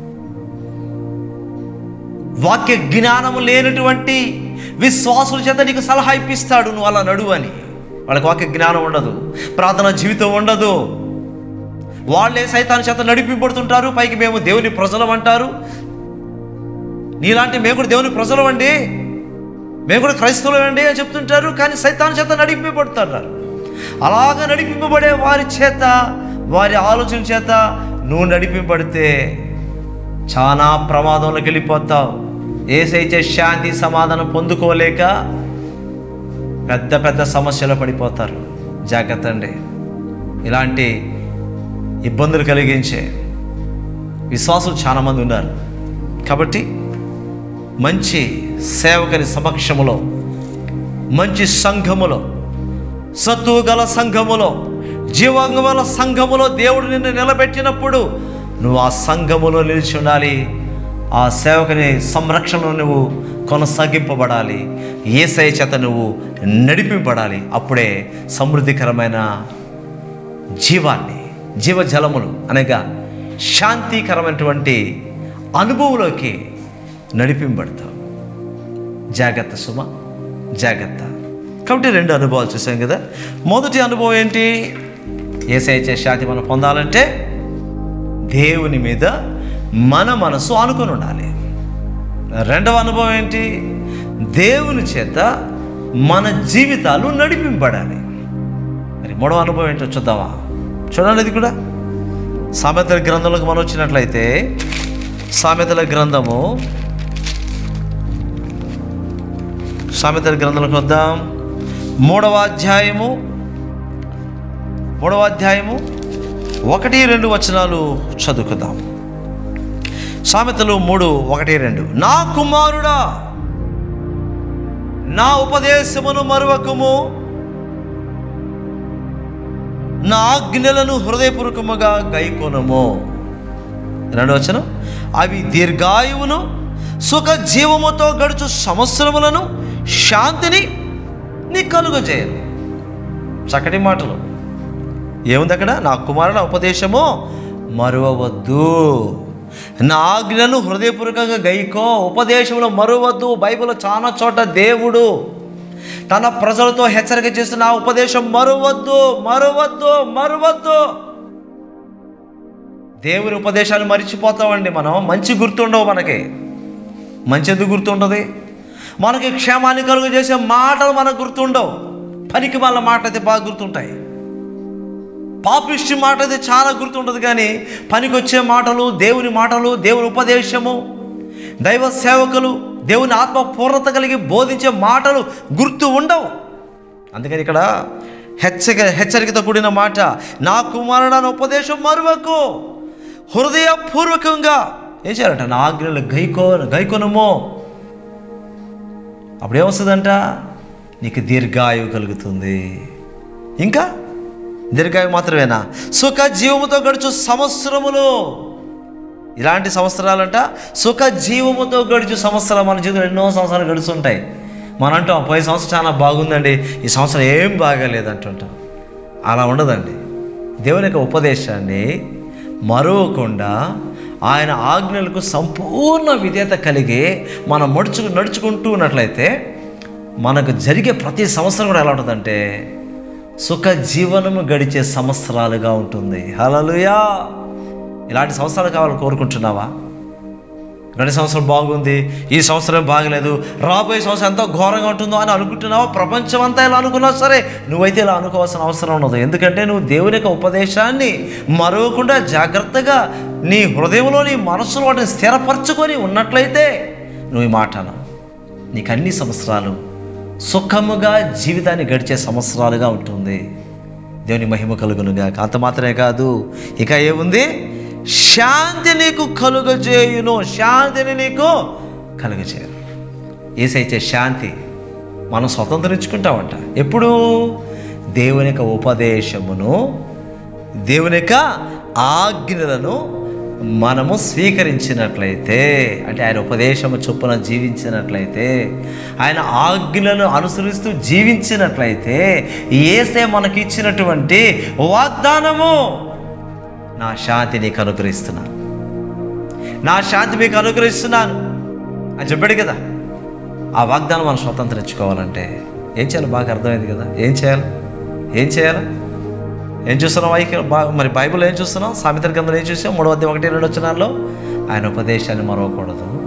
వాక్య జ్ఞానము లేనటువంటి విశ్వాసుల చేత నీకు సలహా ఇప్పిస్తాడు నువ్వు అలా నడువు అని వాళ్ళకి వాక్య జ్ఞానం ఉండదు ప్రార్థన జీవితం ఉండదు వాళ్ళే సైతాన్ చేత నడిపింపడుతుంటారు పైకి మేము దేవుని ప్రజలం అంటారు నీలాంటి మేము కూడా దేవుని ప్రజలు అండి మేము కూడా క్రైస్తవులు అండి అని చెప్తుంటారు కానీ సైతాన్ చేత నడిపింపబడుతున్నారు అలాగ నడిపింపబడే వారి చేత వారి ఆలోచన చేత నువ్వు నడిపింపబడితే చాలా ప్రమాదంలోకి వెళ్ళిపోతావు ఏసైతే శాంతి సమాధానం పొందుకోలేక పెద్ద పెద్ద సమస్యలు పడిపోతారు జాగ్రత్త అండి ఇలాంటి ఇబ్బందులు కలిగించే విశ్వాసులు చాలామంది ఉన్నారు కాబట్టి మంచి సేవకుని సమక్షములో మంచి సంఘములో సత్తువు గల సంఘములో జీవంగల సంఘములో దేవుడు నిన్ను నిలబెట్టినప్పుడు నువ్వు ఆ సంఘములో నిలిచి ఉండాలి ఆ సేవకుని సంరక్షణలో నువ్వు కొనసాగింపబడాలి ఏసై చేత నువ్వు నడిపింపబడాలి అప్పుడే సమృద్ధికరమైన జీవాన్ని జీవజలములు అనగా శాంతికరమైనటువంటి అనుభవంలోకి నడిపింపబడతావు జాగ్రత్త సుమ జాగ్రత్త కాబట్టి రెండు అనుభవాలు చూసాం కదా మొదటి అనుభవం ఏంటి ఏసై చే శాంతి మనం పొందాలంటే దేవుని మీద మన మనసు ఆనుకొని ఉండాలి రెండవ అనుభవం ఏంటి దేవుని చేత మన జీవితాలు నడిపింపబడాలి మరి మూడవ అనుభవం ఏంటో చూద్దామా చూడండి ఇది కూడా సామెతల గ్రంథంలోకి మనం వచ్చినట్లయితే సామెతల గ్రంథము సామెతల గ్రంథంలోకి వద్దాం మూడవ అధ్యాయము మూడవ అధ్యాయము ఒకటి రెండు వచనాలు చదువుకుందాం సామెతలు మూడు ఒకటి రెండు నా కుమారుడా నా ఉపదేశమును మరువకము నా ఆజ్ఞలను హృదయపూర్వకముగా గైకొనము రెండు వచనం అవి దీర్ఘాయువును సుఖ జీవముతో గడుచు సంవత్సరములను శాంతిని నీ కలుగజేయను చక్కటి మాటలు ఏముంది అక్కడ నా కుమారుల ఉపదేశము మరువవద్దు నా ఆజ్ఞను హృదయపూర్వకంగా గైకో ఉపదేశంలో మరువద్దు బైబిల్లో చాలా చోట దేవుడు తన ప్రజలతో హెచ్చరిక చేస్తున్న ఆ ఉపదేశం మరువద్దు మరువద్దు మరువద్దు దేవుని ఉపదేశాలు మర్చిపోతామండి మనం మంచి గుర్తుండవు మనకి మంచి ఎందుకు గుర్తుండదు మనకి క్షేమాన్ని కలుగు చేసే మాటలు మనకు గుర్తుండవు పనికి వాళ్ళ మాట అయితే బాగా గుర్తుంటాయి పాపిష్టి మాట అయితే చాలా గుర్తుంటుంది కానీ పనికి వచ్చే మాటలు దేవుని మాటలు దేవుని ఉపదేశము దైవ సేవకులు దేవుని ఆత్మ పూర్ణత కలిగి బోధించే మాటలు గుర్తు ఉండవు అందుకని ఇక్కడ హెచ్చరిక హెచ్చరికతో కూడిన మాట నా కుమారుడు ఉపదేశం మరువకు హృదయపూర్వకంగా ఏం చేయాలంట నా ఆజ్ఞలు గైకో గైకొనము అప్పుడేమొస్తుందంట నీకు దీర్ఘాయువు కలుగుతుంది ఇంకా దీర్ఘాయువు మాత్రమేనా సుఖ జీవముతో గడుచు సంవత్సరములు ఇలాంటి సంవత్సరాలంట సుఖ జీవముతో గడుచు సంవత్సరాలు మన జీవితంలో ఎన్నో సంవత్సరాలు గడుస్తుంటాయి మనం అంటాం పోయి సంవత్సరం చాలా బాగుందండి ఈ సంవత్సరం ఏం బాగాలేదు అంటుంటాం అలా ఉండదండి దేవుని యొక్క ఉపదేశాన్ని మరవకుండా ఆయన ఆజ్ఞలకు సంపూర్ణ విధేయత కలిగి మనం మడుచు నడుచుకుంటూ ఉన్నట్లయితే మనకు జరిగే ప్రతి సంవత్సరం కూడా ఎలా ఉంటుందంటే సుఖ జీవనము గడిచే సంవత్సరాలుగా ఉంటుంది హలలుయా ఇలాంటి సంవత్సరాలు కావాలని కోరుకుంటున్నావా గడి సంవత్సరం బాగుంది ఈ సంవత్సరం బాగలేదు రాబోయే సంవత్సరం ఎంతో ఘోరంగా ఉంటుందో అని అనుకుంటున్నావా ప్రపంచం అంతా ఇలా అనుకున్నా సరే నువ్వైతే ఇలా అనుకోవాల్సిన అవసరం ఉండదు ఎందుకంటే నువ్వు దేవుని యొక్క ఉపదేశాన్ని మరవకుండా జాగ్రత్తగా నీ హృదయంలో నీ మనసులో వాటిని స్థిరపరచుకొని ఉన్నట్లయితే నువ్వు ఈ మాట అను. నీకు అన్ని సంవత్సరాలు సుఖముగా జీవితాన్ని గడిచే సంవత్సరాలుగా ఉంటుంది దేవుని మహిమ కలుగునుగా అంత మాత్రమే కాదు ఇక ఏముంది శాంతి నీకు కలుగజేయును శాంతిని నీకు కలుగజేయను ఏసైతే శాంతి మనం స్వతంత్రించుకుంటామంట ఎప్పుడు దేవుని యొక్క ఉపదేశమును దేవుని యొక్క ఆజ్ఞలను మనము స్వీకరించినట్లయితే అంటే ఆయన ఉపదేశము చొప్పున జీవించినట్లయితే ఆయన ఆజ్ఞలను అనుసరిస్తూ జీవించినట్లయితే ఏసే మనకి ఇచ్చినటువంటి వాగ్దానము నా శాంతి నీకు అనుగ్రహిస్తున్నాను నా శాంతి మీకు అనుగ్రహిస్తున్నాను అని చెప్పాడు కదా ఆ వాగ్దానం మనం స్వతంత్రించుకోవాలంటే ఏం చేయాలి బాగా అర్థమైంది కదా ఏం చేయాలి ఏం చేయాలి ఏం చూస్తున్నాం ఐక్య బా- మరి బైబిల్ ఏం చూస్తున్నాం సామెతల గ్రంథంలో ఏం చూసాం మూడవ అధ్యాయం ఒకటి రెండు వచ్చినాల్లో ఆయన ఉపదేశాన్ని మరవకూడదు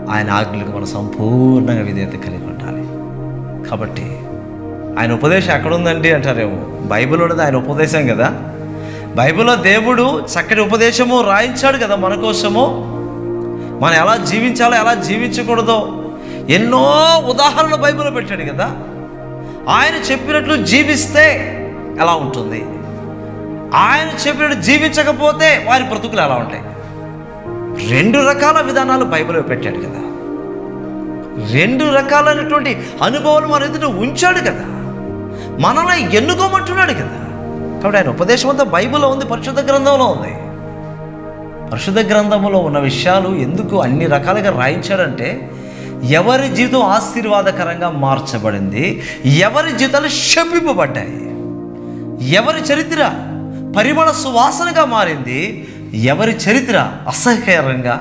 ఆయన ఆజ్ఞలకు మనం సంపూర్ణంగా విధేయత కలిగి ఉండాలి కాబట్టి ఆయన ఉపదేశం ఎక్కడ ఉందండి అంటారేమో బైబిల్ ఉన్నది ఆయన ఉపదేశం కదా బైబిల్లో దేవుడు చక్కటి ఉపదేశము రాయించాడు కదా మన కోసము మనం ఎలా జీవించాలో ఎలా జీవించకూడదో ఎన్నో ఉదాహరణలు బైబిల్లో పెట్టాడు కదా ఆయన చెప్పినట్లు జీవిస్తే ఎలా ఉంటుంది ఆయన చెప్పినట్టు జీవించకపోతే వారి బ్రతుకులు ఎలా ఉంటాయి రెండు రకాల విధానాలు బైబిల్లో పెట్టాడు కదా రెండు రకాలైనటువంటి అనుభవాలు మన ఎదుట ఉంచాడు కదా మనల్ని ఎన్నుకోమంటున్నాడు కదా కాబట్టి ఆయన ఉపదేశం అంతా బైబిల్లో ఉంది పరిశుద్ధ గ్రంథంలో ఉంది పరిశుద్ధ గ్రంథంలో ఉన్న విషయాలు ఎందుకు అన్ని రకాలుగా రాయించాడంటే ఎవరి జీవితం ఆశీర్వాదకరంగా మార్చబడింది ఎవరి జీవితాలు శపింపబడ్డాయి ఎవరి చరిత్ర పరిమళ సువాసనగా మారింది ఎవరి చరిత్ర అసహ్యకరంగా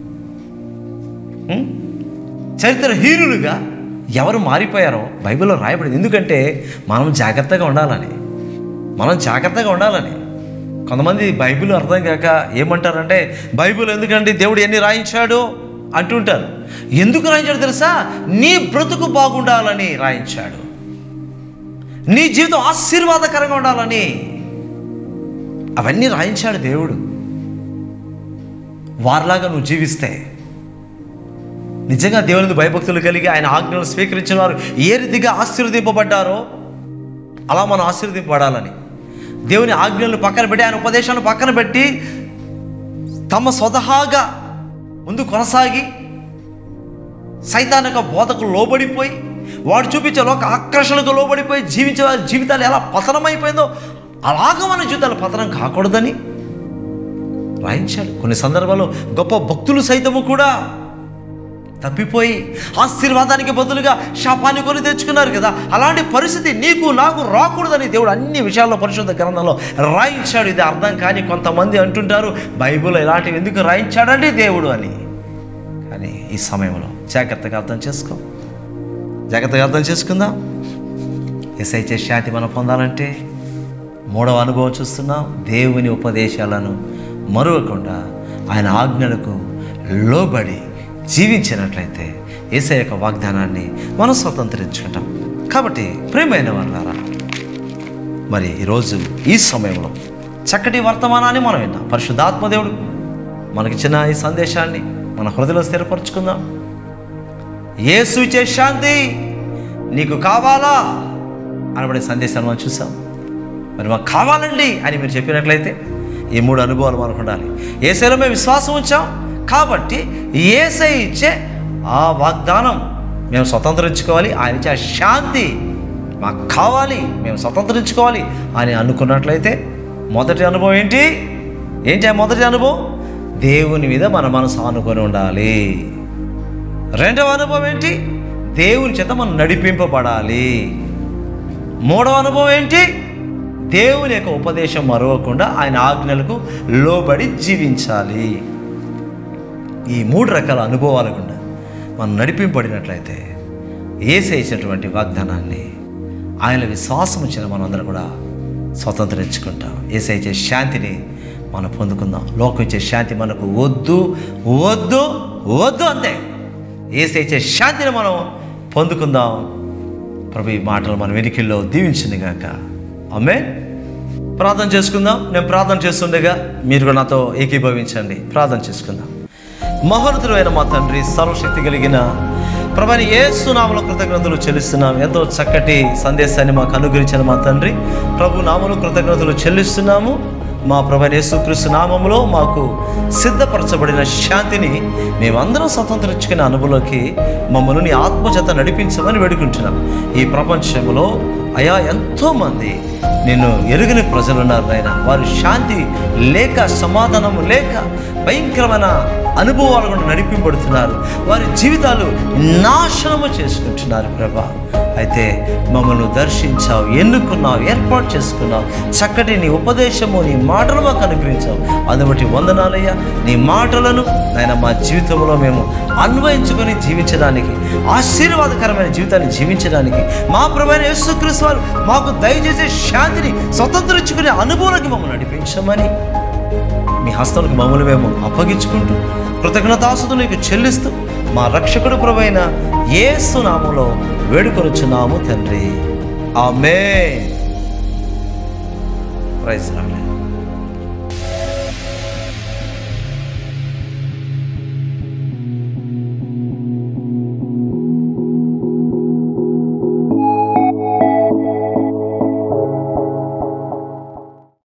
ఉం? చరిత్ర హీనులుగా ఎవరు మారిపోయారో బైబిల్లో రాయబడింది ఎందుకంటే మనం జాగ్రత్తగా ఉండాలని మనం జాగ్రత్తగా ఉండాలని కొంతమంది బైబిల్ అర్థం కాక ఏమంటారంటే బైబిల్ ఎందుకంటే దేవుడు ఎన్ని రాయించాడు అంటుంటారు ఎందుకు రాయించాడు తెలుసా నీ బ్రతుకు బాగుండాలని రాయించాడు నీ జీవితం ఆశీర్వాదకరంగా ఉండాలని అవన్నీ రాయించాడు దేవుడు వారిలాగా నువ్వు జీవిస్తే నిజంగా దేవుని భయభక్తులు కలిగి ఆయన ఆజ్ఞలు స్వీకరించిన వారు ఏ రీతిగా ఆశీర్వదింపబడ్డారో అలా మనం ఆశీర్వదింపబడాలని దేవుని ఆజ్ఞలను పక్కన పెట్టి ఆయన ఉపదేశాలను పక్కన పెట్టి తమ స్వతహాగా ముందు కొనసాగి సైతానిక బోధకు లోబడిపోయి వాడు చూపించే లోక ఆకర్షణకు లోబడిపోయి జీవించే వారి జీవితాలు ఎలా పతనమైపోయిందో అలాగ మన జీవితాలు పతనం కాకూడదని రాయించాడు కొన్ని సందర్భాల్లో గొప్ప భక్తులు సైతము కూడా తప్పిపోయి ఆశీర్వాదానికి బదులుగా శాపాన్ని కొని తెచ్చుకున్నారు కదా అలాంటి పరిస్థితి నీకు నాకు రాకూడదని దేవుడు అన్ని విషయాల్లో పరిశుద్ధ గ్రంథంలో రాయించాడు ఇది అర్థం కాని కొంతమంది అంటుంటారు బైబిల్ ఇలాంటివి ఎందుకు రాయించాడండి దేవుడు అని కానీ ఈ సమయంలో జాగ్రత్తగా అర్థం చేసుకో జాగ్రత్తగా అర్థం చేసుకుందాం ఎస్ఐ చే శాంతి మనం పొందాలంటే మూడవ అనుభవం చూస్తున్నాం దేవుని ఉపదేశాలను మరువకుండా ఆయన ఆజ్ఞలకు లోబడి జీవించినట్లయితే ఏసై యొక్క వాగ్దానాన్ని మనం స్వతంత్రించుకుంటాం కాబట్టి ప్రేమైన వాళ్ళారా మరి ఈరోజు ఈ సమయంలో చక్కటి వర్తమానాన్ని మనం విన్నాం పరిశుద్ధాత్మదేవుడు మనకిచ్చిన ఈ సందేశాన్ని మన హృదయలో స్థిరపరచుకుందాం యేసు ఇచ్చే శాంతి నీకు కావాలా అనబడే సందేశాన్ని మనం చూసాం మరి మాకు కావాలండి అని మీరు చెప్పినట్లయితే ఈ మూడు అనుభవాలు మనకు ఉండాలి ఏసైలో మేము విశ్వాసం ఉంచాం కాబట్టి ఏసై ఇచ్చే ఆ వాగ్దానం మేము స్వతంత్రించుకోవాలి ఆయన ఇచ్చే ఆ శాంతి మాకు కావాలి మేము స్వతంత్రించుకోవాలి అని అనుకున్నట్లయితే మొదటి అనుభవం ఏంటి ఏంటి ఆ మొదటి అనుభవం దేవుని మీద మన మనసు ఆనుకొని ఉండాలి రెండవ అనుభవం ఏంటి దేవుని చేత మనం నడిపింపబడాలి మూడవ అనుభవం ఏంటి దేవుని యొక్క ఉపదేశం మరవకుండా ఆయన ఆజ్ఞలకు లోబడి జీవించాలి ఈ మూడు రకాల అనుభవాల గుండా మనం నడిపింపబడినట్లయితే ఏసేసినటువంటి వాగ్దానాన్ని ఆయన విశ్వాసం ఇచ్చిన మనందరం కూడా స్వతంత్రించుకుంటాం ఏసై ఇచ్చే శాంతిని మనం పొందుకుందాం లోకం ఇచ్చే శాంతి మనకు వద్దు వద్దు వద్దు అంతే ఏసై ఇచ్చే శాంతిని మనం పొందుకుందాం ప్రభు ఈ మాటలు మన వెనుకల్లో దీవించింది గాక అమ్మే ప్రార్థన చేసుకుందాం నేను ప్రార్థన చేస్తుండగా మీరు కూడా నాతో ఏకీభవించండి ప్రార్థన చేసుకుందాం మహోన్నతుడైన మా తండ్రి సర్వశక్తి కలిగిన ప్రభాని ఏ సునామల కృతజ్ఞతలు చెల్లిస్తున్నాం ఎంతో చక్కటి సందేశాన్ని మాకు అనుగ్రహించిన మా తండ్రి ప్రభు నామలు కృతజ్ఞతలు చెల్లిస్తున్నాము మా ప్రభు యేసుక్రీస్తు నామములో మాకు సిద్ధపరచబడిన శాంతిని మేమందరం స్వతంత్రించుకునే అనుభవంలోకి మమ్మల్ని నీ ఆత్మచేత నడిపించమని వేడుకుంటున్నాం ఈ ప్రపంచంలో అయా ఎంతోమంది నేను ఎరుగని ప్రజలు ఉన్నారు నాయన వారు శాంతి లేక సమాధానం లేక భయంకరమైన అనుభవాలు కూడా నడిపింపబడుతున్నారు వారి జీవితాలు నాశనము చేసుకుంటున్నారు ప్రభా అయితే మమ్మల్ని దర్శించావు ఎన్నుకున్నావు ఏర్పాటు చేసుకున్నావు చక్కటి నీ ఉపదేశము నీ మాటలు మాకు అనుగ్రహించావు అందుబట్టి వందనాలయ్యా నీ మాటలను నాయన మా జీవితంలో మేము అన్వయించుకొని జీవించడానికి ఆశీర్వాదకరమైన జీవితాన్ని జీవించడానికి మా ప్రభైన యేసుక్రీస్తు వారు మాకు దయచేసే శాంతిని స్వతంత్రించుకునే అనుభవాలకి మమ్మల్ని నడిపించమని మీ హస్తాలకు మమ్మల్ని మేము అప్పగించుకుంటూ కృతజ్ఞతాసులు నీకు చెల్లిస్తూ మా రక్షకుడు ప్రభైన యేసు నామములో వేడుకొనుచున్నాము తండ్రి ఆమె ప్రైజ్ రాడ్